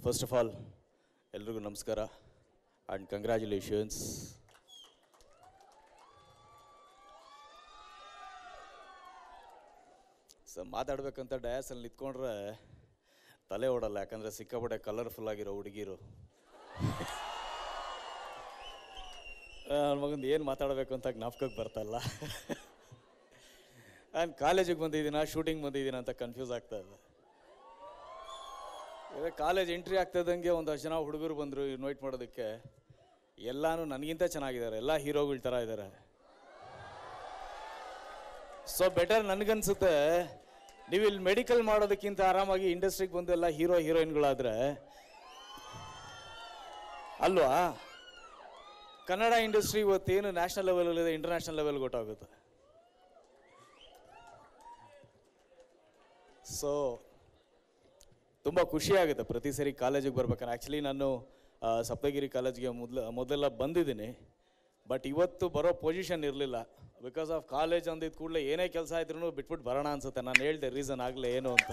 first of all ಎಲ್ರಿಗೂ ನಮಸ್ಕಾರ and congratulations so ಮಾತಾಡ್ಬೇಕಂತ ಡಯಾಸಲ್ಲಿ ನಿಂತ್ಕೊಂಡ್ರೆ ತಲೆ ಓಡಲ್ಲ ಯಾಕಂದರೆ ಸಿಕ್ಕಾಪಟ್ಟೆ ಕಲರ್ಫುಲ್ ಆಗಿರೋ ಹುಡುಗಿರು ನನ್ನ ಮಗಂದು ಏನು ಮಾತಾಡಬೇಕು ಅಂತ ಜ್ಞಾಪಕಕ್ಕೆ ಬರ್ತಲ್ಲ ನಾನು ಕಾಲೇಜಿಗೆ ಬಂದಿದ್ದೀನ ಶೂಟಿಂಗ್ ಬಂದಿದ್ದೀನ ಅಂತ ಕನ್ಫ್ಯೂಸ್ ಆಗ್ತಾ ಇದೆ ಇವಾಗ ಕಾಲೇಜ್ ಎಂಟ್ರಿ ಆಗ್ತದಂಗೆ ಒಂದಷ್ಟು ಜನ ಹುಡುಗರು ಬಂದರು ಇನ್ವೈಟ್ ಮಾಡೋದಕ್ಕೆ ಎಲ್ಲಾನು ನನಗಿಂತ ಚೆನ್ನಾಗಿದ್ದಾರೆ ಎಲ್ಲ ಹೀರೋಗಳ ಥರ ಇದ್ದಾರೆ ಸೊ ಬೆಟರ್ ನನಗನ್ಸುತ್ತೆ ನೀವು ಇಲ್ಲಿ ಮೆಡಿಕಲ್ ಮಾಡೋದಕ್ಕಿಂತ ಆರಾಮಾಗಿ ಇಂಡಸ್ಟ್ರಿಗೆ ಬಂದು ಎಲ್ಲ ಹೀರೋ ಹೀರೋಯಿನ್ಗಳಾದ್ರೆ ಅಲ್ವಾ ಕನ್ನಡ ಇಂಡಸ್ಟ್ರಿ ಇವತ್ತೇನು ನ್ಯಾಷನಲ್ ಲೆವೆಲಲ್ಲಿದೆ ಇಂಟರ್ನ್ಯಾಷನಲ್ ಲೆವೆಲ್ ಗೊತ್ತಾಗುತ್ತೆ ಸೊ ತುಂಬ ಖುಷಿಯಾಗುತ್ತೆ ಪ್ರತಿ ಸರಿ ಕಾಲೇಜಿಗೆ ಬರ್ಬೇಕಾದ್ರೆ ಆ್ಯಕ್ಚುಲಿ ನಾನು ಆ, ಸಪ್ತಗಿರಿ ಕಾಲೇಜ್ಗೆ ಮೊದಲು ಮೊದಲೆಲ್ಲ ಬಂದಿದ್ದೀನಿ ಬಟ್ ಇವತ್ತು ಬರೋ ಪೊಸಿಷನ್ ಇರಲಿಲ್ಲ ಬಿಕಾಸ್ ಆಫ್ ಕಾಲೇಜ್ ಅಂದಿದ್ದ ಕೂಡಲೇ ಏನೇ ಕೆಲಸ ಇದ್ರೂ ಬಿಟ್ಬಿಟ್ಟು ಬರೋಣ ಅನ್ಸುತ್ತೆ ನಾನು ಹೇಳ್ದೆ ರೀಸನ್ ಆಗಲೇ ಏನು ಅಂತ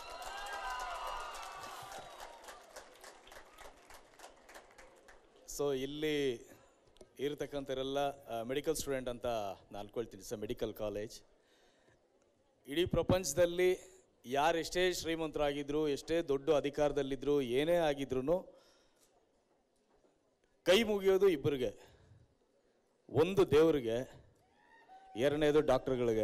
ಸೊ ಇಲ್ಲಿ ಇರತಕ್ಕಂಥವರೆಲ್ಲ ಮೆಡಿಕಲ್ ಸ್ಟೂಡೆಂಟ್ ಅಂತ ನಾನು ಅನ್ಕೊಳ್ತೀನಿ ಸರ್ ಮೆಡಿಕಲ್ ಕಾಲೇಜ್ ಇಡೀ ಪ್ರಪಂಚದಲ್ಲಿ ಯಾರು ಎಷ್ಟೇ ಶ್ರೀಮಂತರಾಗಿದ್ರು ಎಷ್ಟೇ ದೊಡ್ಡ ಅಧಿಕಾರದಲ್ಲಿದ್ರು ಏನೇ ಆಗಿದ್ರು ಕೈ ಮುಗಿಯೋದು ಇಬ್ಬರಿಗೆ ಒಂದು ದೇವರಿಗೆ ಎರಡನೇದು ಡಾಕ್ಟರ್ಗಳಿಗೆ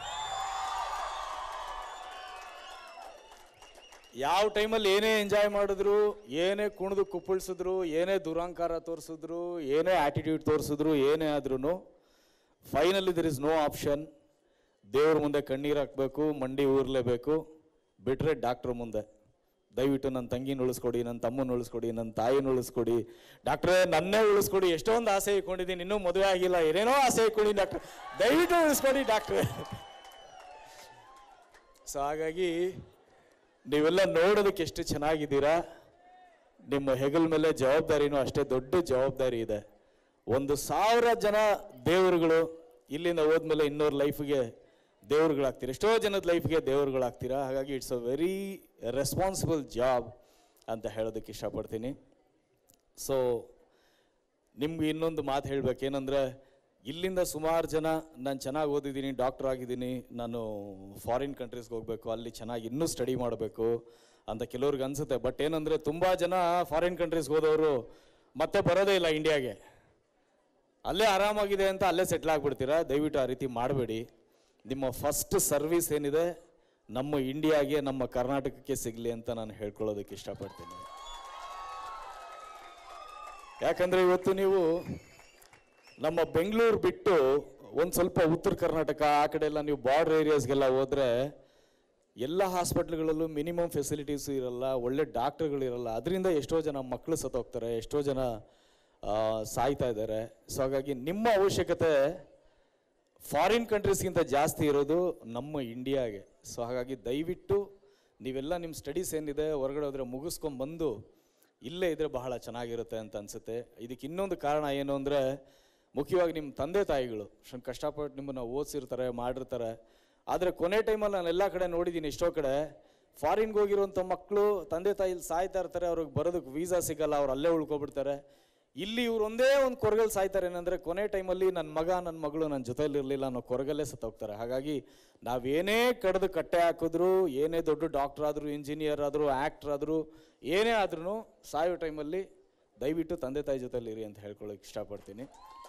ಯಾವ ಟೈಮಲ್ಲಿ ಏನೇ ಎಂಜಾಯ್ ಮಾಡಿದ್ರು ಏನೇ ಕುಣಿದು ಕುಪ್ಪಳಿಸಿದ್ರು ಏನೇ ದುರಾಂಕಾರ ತೋರಿಸಿದ್ರು ಏನೇ ಆಟಿಟ್ಯೂಡ್ ತೋರಿಸಿದ್ರು ಏನೇ ಆದ್ರೂ finally there is no option ದೇವ್ರ ಮುಂದೆ ಕಣ್ಣೀರು ಹಾಕ್ಬೇಕು ಮಂಡಿ ಊರ್ಲೇಬೇಕು ಬಿಟ್ರೆ ಡಾಕ್ಟ್ರ್ ಮುಂದೆ ದಯವಿಟ್ಟು ನನ್ನ ತಂಗಿನ ಉಳಿಸ್ಕೊಡಿ ನನ್ನ ತಮ್ಮನ ಉಳಿಸ್ಕೊಡಿ ನನ್ನ ತಾಯಿನ ಉಳಿಸ್ಕೊಡಿ ಡಾಕ್ಟ್ರೇ ನನ್ನೇ ಉಳಿಸ್ಕೊಡಿ ಎಷ್ಟೊಂದು ಆಸೆ ಇಟ್ಕೊಂಡಿದ್ದೀನಿ ಇನ್ನೂ ಮದುವೆ ಆಗಿಲ್ಲ ಏನೇನೋ ಆಸೆ ಇಟ್ಕೊಂಡಿದ್ದೀನಿ ಡಾಕ್ಟ್ರ್ ದಯವಿಟ್ಟು ಉಳಿಸ್ಕೊಡಿ ಡಾಕ್ಟ್ರೇ ಸೊ ಹಾಗಾಗಿ ನೀವೆಲ್ಲ ನೋಡೋದಕ್ಕೆ ಎಷ್ಟು ಚೆನ್ನಾಗಿದ್ದೀರಾ ನಿಮ್ಮ ಹೆಗಲ ಮೇಲೆ ಜವಾಬ್ದಾರಿನೂ ಅಷ್ಟೇ ದೊಡ್ಡ ಜವಾಬ್ದಾರಿ ಇದೆ ಒಂದು ಸಾವಿರ ಜನ ದೇವರುಗಳು ಇಲ್ಲಿಂದ ಹೋದ್ಮೇಲೆ ಇನ್ನೋರ್ ಲೈಫ್ಗೆ ದೇವರುಗಳಾಗ್ತೀರಾ ಎಷ್ಟೋ ಜನದ ಲೈಫ್ಗೆ ದೇವರುಗಳಾಗ್ತೀರಾ ಹಾಗಾಗಿ it's a very responsible job ಅಂತ ಹೇಳೋದಕ್ಕೆ ಇಷ್ಟಪಡ್ತೀನಿ ಸೊ ನಿಮ್ಗೆ ಇನ್ನೊಂದು ಮಾತು ಹೇಳ್ಬೇಕೇನಂದ್ರೆ ಇಲ್ಲಿಂದ ಸುಮಾರು ಜನ ನಾನು ಚೆನ್ನಾಗಿ ಓದಿದ್ದೀನಿ ಡಾಕ್ಟರ್ ಆಗಿದ್ದೀನಿ ನಾನು ಫಾರಿನ್ ಕಂಟ್ರೀಸ್ಗೆ ಹೋಗಬೇಕು ಅಲ್ಲಿ ಚೆನ್ನಾಗಿ ಇನ್ನೂ ಸ್ಟಡಿ ಮಾಡಬೇಕು ಅಂತ ಕೆಲವ್ರಿಗೆ ಅನ್ಸುತ್ತೆ ಬಟ್ ಏನಂದರೆ ತುಂಬ ಜನ ಫಾರಿನ್ ಕಂಟ್ರೀಸ್ಗೆ ಹೋದವರು ಮತ್ತೆ ಬರೋದೇ ಇಲ್ಲ ಇಂಡಿಯಾಗೆ ಅಲ್ಲೇ ಆರಾಮಾಗಿದೆ ಅಂತ ಅಲ್ಲೇ ಸೆಟ್ಲ್ ಆಗ್ಬಿಡ್ತೀರಾ ದಯವಿಟ್ಟು ಆ ರೀತಿ ಮಾಡಬೇಡಿ ನಿಮ್ಮ ಫಸ್ಟ್ ಸರ್ವಿಸ್ ಏನಿದೆ ನಮ್ಮ ಇಂಡಿಯಾಗೆ ನಮ್ಮ ಕರ್ನಾಟಕಕ್ಕೆ ಸಿಗಲಿ ಅಂತ ನಾನು ಹೇಳ್ಕೊಳ್ಳೋದಕ್ಕೆ ಇಷ್ಟಪಡ್ತೀನಿ ಯಾಕಂದ್ರೆ ಇವತ್ತು ನೀವು ನಮ್ಮ ಬೆಂಗಳೂರು ಬಿಟ್ಟು ಒಂದು ಸ್ವಲ್ಪ ಉತ್ತರ ಕರ್ನಾಟಕ ಆ ಕಡೆ ಎಲ್ಲ ನೀವು ಬಾರ್ಡರ್ ಏರಿಯಾಸ್ಗೆಲ್ಲ ಹೋದ್ರೆ ಎಲ್ಲ ಹಾಸ್ಪಿಟ್ಲ್ಗಳಲ್ಲೂ ಮಿನಿಮಮ್ ಫೆಸಿಲಿಟೀಸ್ ಇರಲ್ಲ ಒಳ್ಳೆ ಡಾಕ್ಟರ್ಗಳು ಇರಲ್ಲ ಅದರಿಂದ ಎಷ್ಟೋ ಜನ ಮಕ್ಕಳು ಸತ್ತೋಗ್ತಾರೆ ಎಷ್ಟೋ ಜನ ಆ, ಸಾಯ್ತಾ ಇದ್ದಾರೆ ಸೊ ಹಾಗಾಗಿ ನಿಮ್ಮ ಅವಶ್ಯಕತೆ ಫಾರಿನ್ ಕಂಟ್ರೀಸ್ಗಿಂತ ಜಾಸ್ತಿ ಇರೋದು ನಮ್ಮ ಇಂಡಿಯಾಗೆ ಸೊ ಹಾಗಾಗಿ ದಯವಿಟ್ಟು ನೀವೆಲ್ಲ ನಿಮ್ಮ ಸ್ಟಡೀಸ್ ಏನಿದೆ ಹೊರಗಡೆ ಹೋದರೆ ಮುಗಿಸ್ಕೊಂಬಂದು ಇಲ್ಲೇ ಇದ್ರೆ ಬಹಳ ಚೆನ್ನಾಗಿರುತ್ತೆ ಅಂತ ಅನ್ಸುತ್ತೆ ಇದಕ್ಕೆ ಇನ್ನೊಂದು ಕಾರಣ ಏನು ಅಂದರೆ ಮುಖ್ಯವಾಗಿ ನಿಮ್ಮ ತಂದೆ ತಾಯಿಗಳು ಅಷ್ಟೊಂದು ಕಷ್ಟಪಟ್ಟು ನಿಮ್ಮನ್ನು ಓದಿಸಿರ್ತಾರೆ ಮಾಡಿರ್ತಾರೆ ಆದರೆ ಕೊನೆ ಟೈಮಲ್ಲಿ ನಾನು ಎಲ್ಲ ಕಡೆ ನೋಡಿದ್ದೀನಿ ಎಷ್ಟೋ ಕಡೆ ಫಾರಿನ್ಗೆ ಹೋಗಿರುವಂಥ ಮಕ್ಕಳು ತಂದೆ ತಾಯಿ ಇಲ್ಲಿ ಸಾಯ್ತಾ ಇರ್ತಾರೆ ಅವ್ರಿಗೆ ಬರೋದಕ್ಕೆ ವೀಸಾ ಸಿಗಲ್ಲ ಅವ್ರು ಅಲ್ಲೇ ಉಳ್ಕೊಬಿಡ್ತಾರೆ ಇಲ್ಲಿ ಇವ್ರು ಒಂದೇ ಒಂದು ಕೊರಗಲ್ಲಿ ಸಾಯ್ತಾರೆ ಏನಂದ್ರೆ ಕೊನೆ ಟೈಮಲ್ಲಿ ನನ್ನ ಮಗ ನನ್ನ ಮಗಳು ನನ್ನ ಜೊತೆಲಿ ಇರಲಿಲ್ಲ ಅನ್ನೋ ಕೊರಗಲ್ಲೇ ಸತ್ತೋಗ್ತಾರೆ ಹಾಗಾಗಿ ನಾವೇನೇ ಕಡ್ದು ಕಟ್ಟೆ ಹಾಕಿದ್ರು ಏನೇ ದೊಡ್ಡ ಡಾಕ್ಟರ್ ಆದರೂ ಇಂಜಿನಿಯರ್ ಆದರೂ ಆ್ಯಕ್ಟ್ರ್ ಆದರೂ ಏನೇ ಆದ್ರೂ ಸಾಯೋ ಟೈಮಲ್ಲಿ ದಯವಿಟ್ಟು ತಂದೆ ತಾಯಿ ಜೊತೆಲಿ ಇರಿ ಅಂತ ಹೇಳ್ಕೊಳ್ಳೋಕೆ ಇಷ್ಟಪಡ್ತೀನಿ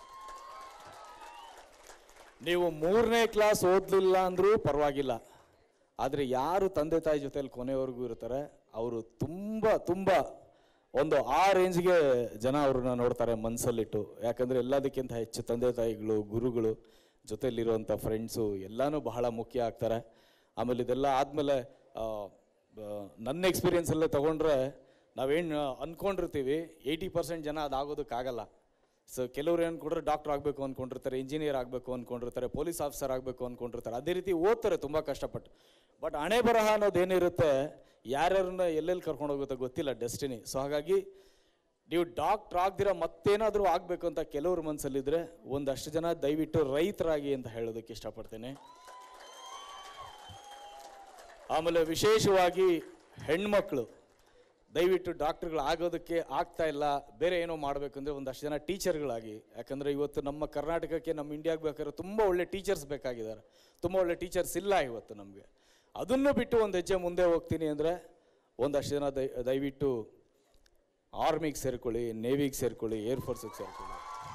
ನೀವು ಮೂರನೇ ಕ್ಲಾಸ್ ಓದಲಿಲ್ಲ ಅಂದರೂ ಪರವಾಗಿಲ್ಲ ಆದರೆ ಯಾರು ತಂದೆ ತಾಯಿ ಜೊತೆಲಿ ಕೊನೆವರೆಗೂ ಇರ್ತಾರೆ ಅವರು ತುಂಬ ತುಂಬ ಒಂದು ಆ ರೇಂಜ್ಗೆ ಜನ ಅವ್ರನ್ನ ನೋಡ್ತಾರೆ ಮನಸ್ಸಲ್ಲಿಟ್ಟು ಯಾಕಂದರೆ ಎಲ್ಲದಕ್ಕಿಂತ ಹೆಚ್ಚು ತಂದೆ ತಾಯಿಗಳು ಗುರುಗಳು ಜೊತೆಲಿರುವಂಥ ಫ್ರೆಂಡ್ಸು ಎಲ್ಲನೂ ಬಹಳ ಮುಖ್ಯ ಆಗ್ತಾರೆ ಆಮೇಲೆ ಇದೆಲ್ಲ ಆದಮೇಲೆ ನನ್ನ ಎಕ್ಸ್ಪೀರಿಯನ್ಸಲ್ಲೇ ತೊಗೊಂಡ್ರೆ ನಾವೇನು ಅಂದ್ಕೊಂಡಿರ್ತೀವಿ ಏಯ್ಟಿ ಪರ್ಸೆಂಟ್ ಜನ ಅದಾಗೋದಕ್ಕಾಗಲ್ಲ ಸೊ ಕೆಲವ್ರು ಏನು ಕೊಡ್ರೆ ಡಾಕ್ಟರ್ ಆಗಬೇಕು ಅಂದ್ಕೊಂಡಿರ್ತಾರೆ ಇಂಜಿನಿಯರ್ ಆಗಬೇಕು ಅಂದ್ಕೊಂಡಿರ್ತಾರೆ ಪೊಲೀಸ್ ಆಫೀಸರ್ ಆಗಬೇಕು ಅಂದ್ಕೊಂಡಿರ್ತಾರೆ ಅದೇ ರೀತಿ ಓದ್ತಾರೆ ತುಂಬ ಕಷ್ಟಪಟ್ಟು ಬಟ್ ಹಣೆ ಬರಹ ಅನ್ನೋದು ಏನಿರುತ್ತೆ ಯಾರ್ಯಾರನ್ನ ಎಲ್ಲೆಲ್ಲಿ ಕರ್ಕೊಂಡು ಹೋಗುತ್ತೆ ಗೊತ್ತಿಲ್ಲ ಡೆಸ್ಟಿನಿ ಸೊ ಹಾಗಾಗಿ ನೀವು ಡಾಕ್ಟ್ರ್ ಆಗ್ದಿರ ಮತ್ತೇನಾದರೂ ಆಗಬೇಕು ಅಂತ ಕೆಲವ್ರ ಮನಸ್ಸಲ್ಲಿದ್ರೆ ಒಂದಷ್ಟು ಜನ ದಯವಿಟ್ಟು ರೈತರಾಗಿ ಅಂತ ಹೇಳೋದಕ್ಕೆ ಇಷ್ಟಪಡ್ತೇನೆ ಆಮೇಲೆ ವಿಶೇಷವಾಗಿ ಹೆಣ್ಮಕ್ಳು ದಯವಿಟ್ಟು ಡಾಕ್ಟರ್ಗಳು ಆಗೋದಕ್ಕೆ ಆಗ್ತಾ ಇಲ್ಲ ಬೇರೆ ಏನೋ ಮಾಡಬೇಕಂದ್ರೆ ಒಂದಷ್ಟು ಜನ ಟೀಚರ್ಗಳಾಗಿ ಯಾಕಂದರೆ ಇವತ್ತು ನಮ್ಮ ಕರ್ನಾಟಕಕ್ಕೆ ನಮ್ಮ ಇಂಡಿಯಾಗೆ ಬೇಕಾದ್ರೆ ತುಂಬ ಒಳ್ಳೆ ಟೀಚರ್ಸ್ ಬೇಕಾಗಿದ್ದಾರೆ ತುಂಬ ಒಳ್ಳೆ ಟೀಚರ್ಸ್ ಇಲ್ಲ ಇವತ್ತು ನಮಗೆ ಅದನ್ನು ಬಿಟ್ಟು ಒಂದು ಹೆಜ್ಜೆ ಮುಂದೆ ಹೋಗ್ತೀನಿ ಅಂದರೆ ಒಂದಷ್ಟು ಜನ ದಯ ದಯವಿಟ್ಟು ಆರ್ಮಿಗೆ ಸೇರ್ಕೊಳ್ಳಿ ನೇವಿಗೆ ಸೇರ್ಕೊಳ್ಳಿ ಏರ್ ಫೋರ್ಸಿಗೆ ಸೇರ್ಕೊಳ್ಳಿ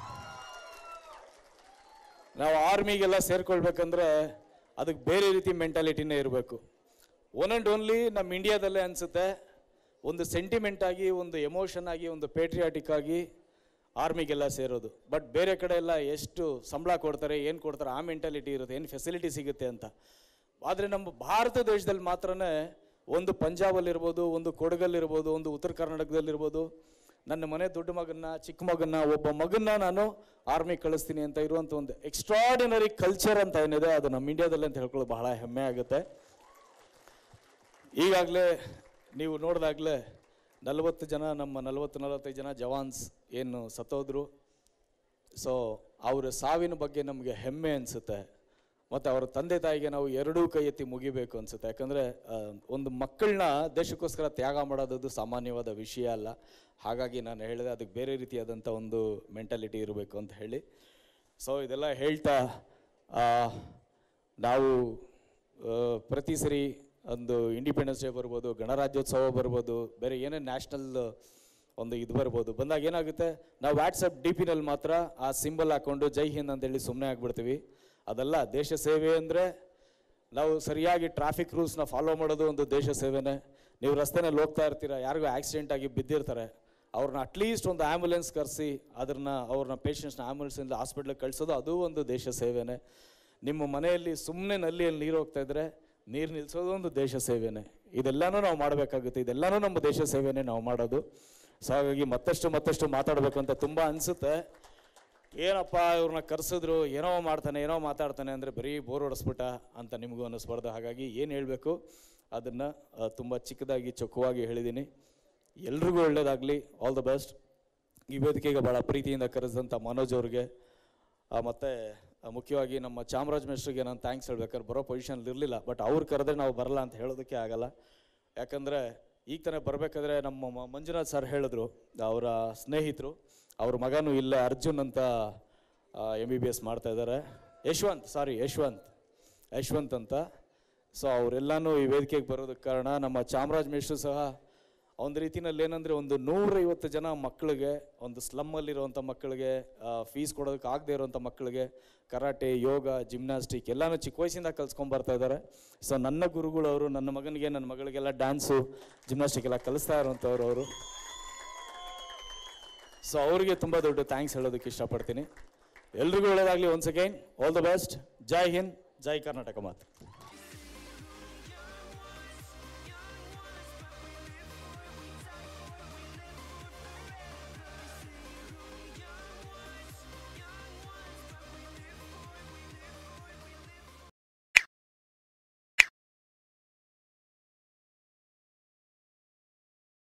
ನಾವು ಆರ್ಮಿಗೆಲ್ಲ ಸೇರ್ಕೊಳ್ಬೇಕಂದ್ರೆ ಅದಕ್ಕೆ ಬೇರೆ ರೀತಿ ಮೆಂಟಾಲಿಟಿನೇ ಇರಬೇಕು ಒನ್ ಆ್ಯಂಡ್ ಓನ್ಲಿ ನಮ್ಮ ಇಂಡಿಯಾದಲ್ಲೇ ಅನಿಸುತ್ತೆ ಒಂದು ಸೆಂಟಿಮೆಂಟ್ ಆಗಿ ಒಂದು ಎಮೋಷನ್ ಆಗಿ ಒಂದು ಪೇಟ್ರಿಯಾಟಿಕ್ ಆಗಿ ಆರ್ಮಿಗೆಲ್ಲ ಸೇರೋದು ಬಟ್ ಬೇರೆ ಕಡೆ ಎಲ್ಲ ಎಷ್ಟು ಸಂಬಳ ಕೊಡ್ತಾರೆ ಏನು ಕೊಡ್ತಾರೆ ಆ ಮೆಂಟಾಲಿಟಿ ಇರುತ್ತೆ ಏನು ಫೆಸಿಲಿಟಿ ಸಿಗುತ್ತೆ ಅಂತ ಆದರೆ ನಮ್ಮ ಭಾರತ ದೇಶದಲ್ಲಿ ಮಾತ್ರನೇ ಒಂದು ಪಂಜಾಬಲ್ಲಿರ್ಬೋದು ಒಂದು ಕೊಡಗಲ್ಲಿರ್ಬೋದು ಒಂದು ಉತ್ತರ ಕರ್ನಾಟಕದಲ್ಲಿರ್ಬೋದು ನನ್ನ ಮನೆ ದೊಡ್ಡ ಮಗನ್ನ ಚಿಕ್ಕ ಮಗನ್ನ ಒಬ್ಬ ಮಗನ್ನ ನಾನು ಆರ್ಮಿ ಕಳಿಸ್ತೀನಿ ಅಂತ ಇರುವಂಥ ಒಂದು ಎಕ್ಸ್ಟ್ರಾಡಿನರಿ ಕಲ್ಚರ್ ಅಂತ ಏನಿದೆ ಅದು ನಮ್ಮ ಇಂಡಿಯಾದಲ್ಲಿ ಅಂತ ಹೇಳ್ಕೊಳ್ಳೋದು ಬಹಳ ಹೆಮ್ಮೆ ಆಗುತ್ತೆ ಈಗಾಗಲೇ ನೀವು ನೋಡಿದಾಗಲೇ ನಲವತ್ತು ಜನ ನಮ್ಮ ನಲವತ್ತು ನಲವತ್ತೈದು ಜನ ಜವಾನ್ಸ್ ಏನು ಸತ್ತೋದ್ರು ಸೊ ಅವರ ಸಾವಿನ ಬಗ್ಗೆ ನಮಗೆ ಹೆಮ್ಮೆ ಅನಿಸುತ್ತೆ ಮತ್ತು ಅವರ ತಂದೆ ತಾಯಿಗೆ ನಾವು ಎರಡೂ ಕೈ ಎತ್ತಿ ಮುಗಿಬೇಕು ಅನಿಸುತ್ತೆ ಯಾಕಂದರೆ ಒಂದು ಮಕ್ಕಳನ್ನ ದೇಶಕ್ಕೋಸ್ಕರ ತ್ಯಾಗ ಮಾಡೋದು ಸಾಮಾನ್ಯವಾದ ವಿಷಯ ಅಲ್ಲ ಹಾಗಾಗಿ ನಾನು ಹೇಳಿದೆ ಅದಕ್ಕೆ ಬೇರೆ ರೀತಿಯಾದಂಥ ಒಂದು ಮೆಂಟಾಲಿಟಿ ಇರಬೇಕು ಅಂತ ಹೇಳಿ ಸೊ ಇದೆಲ್ಲ ಹೇಳ್ತಾ ಆ, ನಾವು ಆ, ಪ್ರತಿ ಸರಿ ಒಂದು ಇಂಡಿಪೆಂಡೆನ್ಸ್ ಡೇ ಬರ್ಬೋದು ಗಣರಾಜ್ಯೋತ್ಸವ ಬರ್ಬೋದು ಬೇರೆ ಏನೇ ನ್ಯಾಷನಲ್ ಒಂದು ಇದು ಬರ್ಬೋದು ಬಂದಾಗ ಏನಾಗುತ್ತೆ ನಾವು ವಾಟ್ಸಪ್ ಡಿ ಪಿನಲ್ಲಿ ಮಾತ್ರ ಆ ಸಿಂಬಲ್ ಹಾಕೊಂಡು ಜೈ ಹಿಂದ್ ಅಂತೇಳಿ ಸುಮ್ಮನೆ ಆಗ್ಬಿಡ್ತೀವಿ ಅದಲ್ಲ ದೇಶ ಸೇವೆ ಅಂದರೆ ನಾವು ಸರಿಯಾಗಿ ಟ್ರಾಫಿಕ್ ರೂಲ್ಸ್ನ ಫಾಲೋ ಮಾಡೋದು ಒಂದು ದೇಶ ಸೇವೆನೇ ನೀವು ರಸ್ತೆನಲ್ಲಿ ಹೋಗ್ತಾ ಇರ್ತೀರ ಯಾರಿಗೂ ಆಕ್ಸಿಡೆಂಟ್ ಆಗಿ ಬಿದ್ದಿರ್ತಾರೆ ಅವ್ರನ್ನ ಅಟ್ಲೀಸ್ಟ್ ಒಂದು ಆ್ಯಂಬುಲೆನ್ಸ್ ಕರೆಸಿ ಅದನ್ನ ಅವ್ರನ್ನ ಪೇಷಂಟ್ಸ್ನ ಆ್ಯಂಬುಲೆನ್ಸಿಂದ ಹಾಸ್ಪಿಟ್ಲಿಗೆ ಕಳಿಸೋದು ಅದು ಒಂದು ದೇಶ ಸೇವೆನೇ ನಿಮ್ಮ ಮನೆಯಲ್ಲಿ ಸುಮ್ಮನೆ ನಲ್ಲಿಯಲ್ಲಿ ನೀರು ಹೋಗ್ತಾ ಇದ್ರೆ ನೀರು ನಿಲ್ಲಿಸೋದು ಒಂದು ದೇಶ ಸೇವೆನೇ ಇದೆಲ್ಲನೂ ನಾವು ಮಾಡಬೇಕಾಗುತ್ತೆ ಇದೆಲ್ಲನೂ ನಮ್ಮ ದೇಶ ಸೇವೆನೇ ನಾವು ಮಾಡೋದು ಸೊ ಹಾಗಾಗಿ ಮತ್ತಷ್ಟು ಮತ್ತಷ್ಟು ಮಾತಾಡಬೇಕು ಅಂತ ತುಂಬ ಅನಿಸುತ್ತೆ ಏನಪ್ಪ ಇವ್ರನ್ನ ಕರೆಸಿದ್ರು ಏನೋ ಮಾಡ್ತಾನೆ ಏನೋ ಮಾತಾಡ್ತಾನೆ ಅಂದರೆ ಬರೀ ಬೋರ್ ಹೊಡೆಸ್ಬಿಟ್ಟ ಅಂತ ನಿಮಗೂ ಅನ್ನಿಸ್ಬಾರ್ದು ಹಾಗಾಗಿ ಏನು ಹೇಳಬೇಕು ಅದನ್ನು ತುಂಬ ಚಿಕ್ಕದಾಗಿ ಚೊಕ್ಕವಾಗಿ ಹೇಳಿದ್ದೀನಿ ಎಲ್ರಿಗೂ ಒಳ್ಳೇದಾಗಲಿ ಆಲ್ ದ ಬೆಸ್ಟ್ ಈ ವೇದಿಕೆಗೆ ಭಾಳ ಪ್ರೀತಿಯಿಂದ ಕರೆಸಿದಂಥ ಮನೋಜ್ ಅವ್ರಿಗೆ ಆ, ಮತ್ತೆ ಆ, ಮುಖ್ಯವಾಗಿ ನಮ್ಮ ಚಾಮರಾಜ್ ಮೆಸ್ಟ್ರಿಗೆ ನಾನು ಥ್ಯಾಂಕ್ಸ್ ಹೇಳ್ಬೇಕಾದ್ರೆ ಬರೋ ಪೊಸಿಷನ್ ಇರಲಿಲ್ಲ ಬಟ್ ಅವ್ರು ಕರೆದ್ರೆ ನಾವು ಬರಲ್ಲ ಅಂತ ಹೇಳೋದಕ್ಕೆ ಆಗಲ್ಲ ಯಾಕಂದರೆ ಈಗ ತಾನೇ ಬರಬೇಕಾದ್ರೆ ನಮ್ಮ ಮ- ಮಂಜುನಾಥ್ ಸರ್ ಹೇಳಿದ್ರು ಅವರ ಸ್ನೇಹಿತರು ಅವ್ರ ಮಗನೂ ಇಲ್ಲೇ ಅರ್ಜುನ್ ಅಂತ ಎಮ್ ಬಿ ಬಿ ಎಸ್ ಮಾಡ್ತಾ ಇದ್ದಾರೆ ಯಶವಂತ್ ಸಾರಿ ಯಶವಂತ್ ಯಶವಂತ್ ಅಂತ ಸೊ ಅವರೆಲ್ಲನೂ ಈ ವೇದಿಕೆಗೆ ಬರೋದಕ್ಕೆ ಕಾರಣ ನಮ್ಮ ಚಾಮರಾಜ್ ಮೇಷ್ಟ್ರು ಸಹ ಒಂದು ರೀತಿನಲ್ಲಿ ಏನಂದರೆ ಒಂದು ನೂರೈವತ್ತು ಜನ ಮಕ್ಕಳಿಗೆ ಒಂದು ಸ್ಲಮ್ಮಲ್ಲಿರುವಂಥ ಮಕ್ಕಳಿಗೆ ಫೀಸ್ ಕೊಡೋದಕ್ಕೆ ಆಗದೆ ಇರುವಂಥ ಮಕ್ಕಳಿಗೆ ಕರಾಟೆ ಯೋಗ ಜಿಮ್ನಾಸ್ಟಿಕ್ ಎಲ್ಲನೂ ಚಿಕ್ಕ ವಯಸ್ಸಿಂದ ಕಲ್ಸ್ಕೊಂಡ್ ಬರ್ತಾ ಇದ್ದಾರೆ ಸೊ ನನ್ನ ಗುರುಗಳು ಅವರು ನನ್ನ ಮಗನಿಗೆ ನನ್ನ ಮಗಳಿಗೆಲ್ಲ ಡ್ಯಾನ್ಸು ಜಿಮ್ನಾಸ್ಟಿಕ್ ಎಲ್ಲ ಕಲಿಸ್ತಾ ಇರುವಂಥವ್ರು ಅವರು ಸೊ ಅವರಿಗೆ ತುಂಬ ದೊಡ್ಡ ಥ್ಯಾಂಕ್ಸ್ ಹೇಳೋದಕ್ಕೆ ಇಷ್ಟಪಡ್ತೀನಿ ಎಲ್ರಿಗೂ ಒಳ್ಳೇದಾಗಲಿ once again all the best Jai Hind Jai Karnataka ಮಾತು